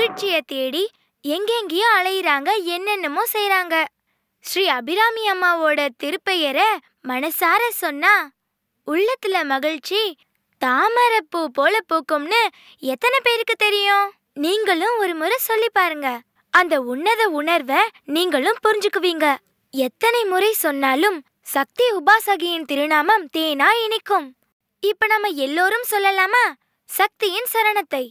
மகிழ்ச்சிய தேடி எங்கெங்கேயோ அலையுறாங்க என்னென்னமோ செய்றாங்க ஸ்ரீ அபிராமி அம்மாவோட திருப்பெயரை மனசார சொன்னா உள்ளத்துல மகிழ்ச்சி தாமரைப்பூ போல பூக்கும்னு எத்தனை பேருக்கு தெரியும் நீங்களும் ஒரு முறை சொல்லி பாருங்க அந்த உன்னத உணர்வை நீங்களும் புரிஞ்சுக்குவீங்க எத்தனை முறை சொன்னாலும் சக்தி உபாசகியின் திருநாமம் தேனா இனிக்கும் இப்ப நம்ம எல்லோரும் சொல்லலாமா சக்தியின் சரணத்தை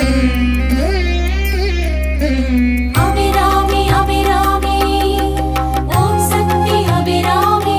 அபிராமி அபிராமி ஓம் சக்தி அபிராமி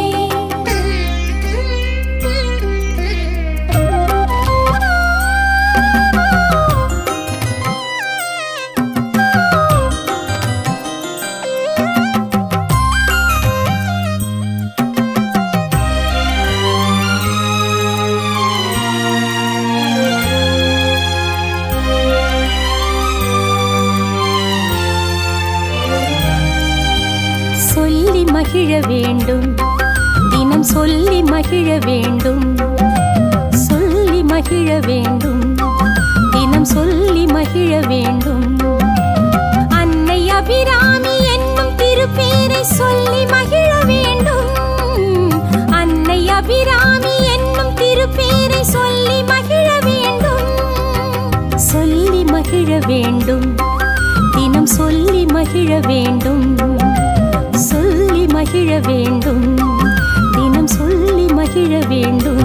சொல்லி மகிழ வேண்டும் தினம் சொல்லி மகிழ வேண்டும் சொல்லி மகிழ வேண்டும் தினம் சொல்லி மகிழ வேண்டும் அன்னை அபிராமி என்னும் திருப்பேரை சொல்லி மகிழ வேண்டும் அன்னை அபிராமி என்னும் திருப்பேரை சொல்லி மகிழ வேண்டும் சொல்லி மகிழ வேண்டும் தினம் சொல்லி மகிழ வேண்டும் சொல்லி மகிழ வேண்டும் தினம் சொல்லி மகிழ வேண்டும்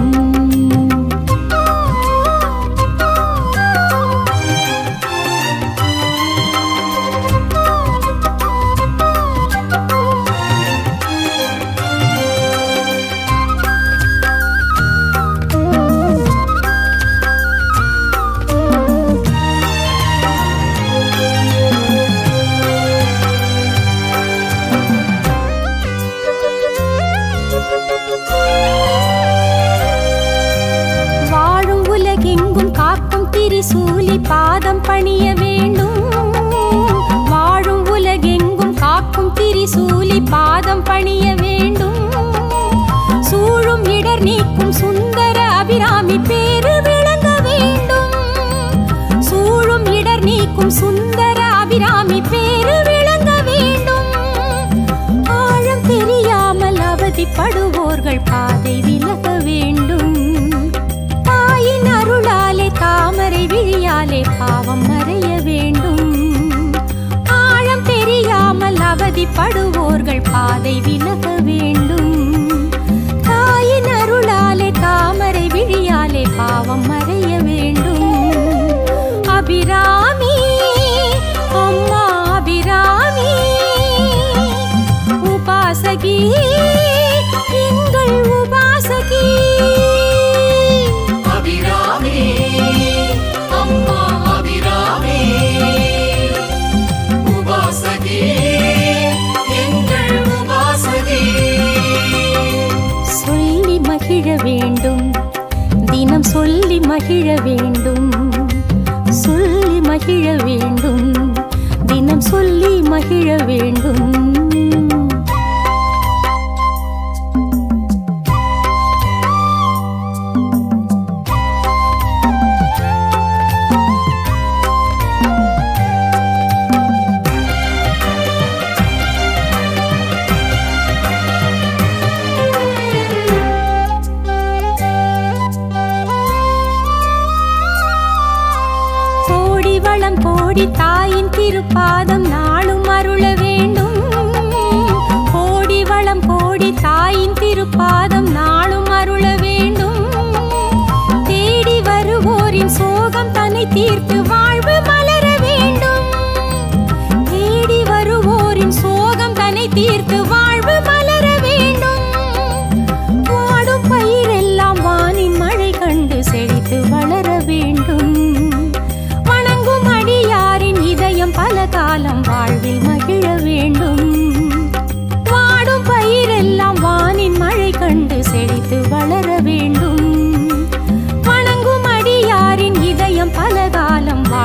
வாழும் உலகெங்கும் காக்கும் திரிசூலி பாதம் பணிய வேண்டும் வாழும் உலகெங்கும் காக்கும் திரிசூலி பாதம் பணிய வேண்டும் சூழும் இடர் நீக்கும் சுந்தர அபிராமி பேரு விளங்க வேண்டும் சூழும் இடர் நீக்கும் சுந்தர அபிராமி பேரு விளங்க வேண்டும் ஆழம் தெரியாமல் அவதிப்படுவோர்கள் பாதை விலக வேண்டும் தாயின் அருளாலே தாமரை விழியாலே பாவம் மறைய வேண்டும் ஆழம் தெரியாமல் அவதிப்படுவோர்கள் பாதை விலக வேண்டும் தாயின் அருளாலே தாமரை விழியாலே பாவம் மறைய வேண்டும் அபிராமி அம்மா அபிராமி உபாசகி எங்கள் உபாசகி அபிராமி அம்மா அபிராமி உபாசகி எங்கள் உபாசகி சொல்லி மகிழ வேண்டும் தினம் சொல்லி மகிழ வேண்டும் சொல்லி மகிழ வேண்டும் தினம் சொல்லி மகிழ வேண்டும் கோடி வளம் கோடி தாயின் திருப்பாதம் நாளும் அருள வேண்டும் கோடி வளம் கோடி தாயின் திருப்பாதம் நாளும் அருள வேண்டும் தேடி வருவோரின் சோகம் தன்னை தீர்த்து வாழ்வு மலர வேண்டும் தேடி வருவோரின் சோகம் தன்னை தீர்த்து வாழ்வு மலர வேண்டும் வாடும் பயிரெல்லாம் வானின் மழை கண்டு செழித்து வளர வேண்டும் வணங்கும் அடியாரின் இதயம் பல காலம் வாழ்வில் மகிழ வேண்டும் வாடும் பயிரெல்லாம் வானின் மழை கண்டு செழித்து வளர வேண்டும் வணங்கும் அடியாரின் இதயம் பல காலம் வாழ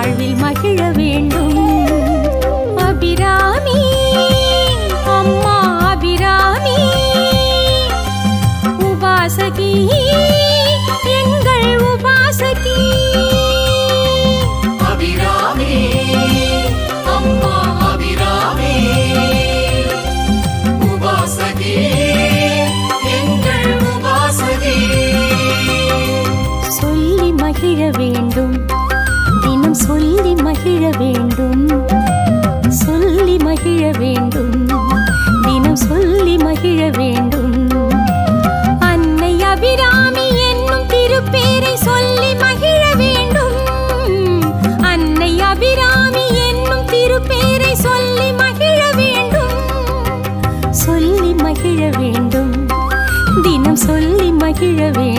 மகிழ வேண்டும் தினம் சொல்லி மகிழ வேண்டும் சொல்லி மகிழ வேண்டும் தினம் சொல்லி மகிழ வேண்டும் அன்னை அபிராமி என்னும் திருப்பேரை சொல்லி மகிழ வேண்டும் அன்னை அபிராமி என்னும் திருப்பேரை சொல்லி மகிழ வேண்டும் சொல்லி மகிழ வேண்டும் தினம் சொல்லி மகிழ வேண்டும்